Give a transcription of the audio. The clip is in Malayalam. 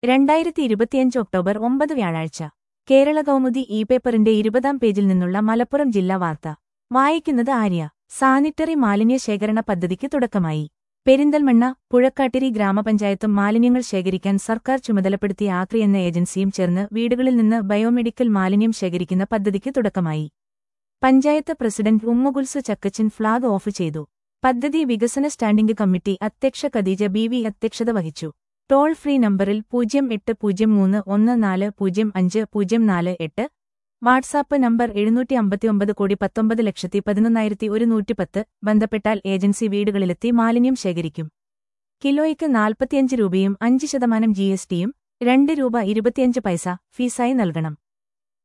രണ്ടായിരത്തി ഇരുപത്തിയഞ്ച് ഒക്ടോബർ ഒമ്പത് വ്യാഴാഴ്ച കേരള കൗമുദി ഇ പേപ്പറിന്റെ ഇരുപതാം പേജിൽ നിന്നുള്ള മലപ്പുറം ജില്ലാ വാർത്ത വായിക്കുന്നത് ആര്യ സാനിറ്ററി മാലിന്യ ശേഖരണ പദ്ധതിക്ക് തുടക്കമായി പെരിന്തൽമണ്ണ പുഴക്കാട്ടിരി ഗ്രാമപഞ്ചായത്തും മാലിന്യങ്ങൾ ശേഖരിക്കാൻ സർക്കാർ ചുമതലപ്പെടുത്തിയ ആക്രി എന്ന ഏജൻസിയും ചേർന്ന് വീടുകളിൽ നിന്ന് ബയോമെഡിക്കൽ മാലിന്യം ശേഖരിക്കുന്ന പദ്ധതിക്ക് തുടക്കമായി panchayat president Ummukulsu Chakkachan flag off ചെയ്തു പദ്ധതി വികസന സ്റ്റാൻഡിംഗ് കമ്മിറ്റി അധ്യക്ഷ ഖദീജ ബി വി അധ്യക്ഷത വഹിച്ചു ടോൾ ഫ്രീ നമ്പറിൽ പൂജ്യം എട്ട് പൂജ്യം മൂന്ന് ഒന്ന് നാല് പൂജ്യം അഞ്ച് പൂജ്യം നാല് എട്ട് വാട്സാപ്പ് നമ്പർ എഴുന്നൂറ്റി അമ്പത്തിയൊമ്പത് കോടി പത്തൊമ്പത് ലക്ഷത്തി പതിനൊന്നായിരത്തി ഒരുന്നൂറ്റിപ്പത്ത് ബന്ധപ്പെട്ടാൽ ഏജൻസി വീടുകളിലെത്തി മാലിന്യം ശേഖരിക്കും കിലോയ്ക്ക് നാൽപ്പത്തിയഞ്ച് രൂപയും അഞ്ച് ശതമാനം ജി എസ് ടിയും രണ്ട് രൂപ ഇരുപത്തിയഞ്ച് പൈസ ഫീസായി നൽകണം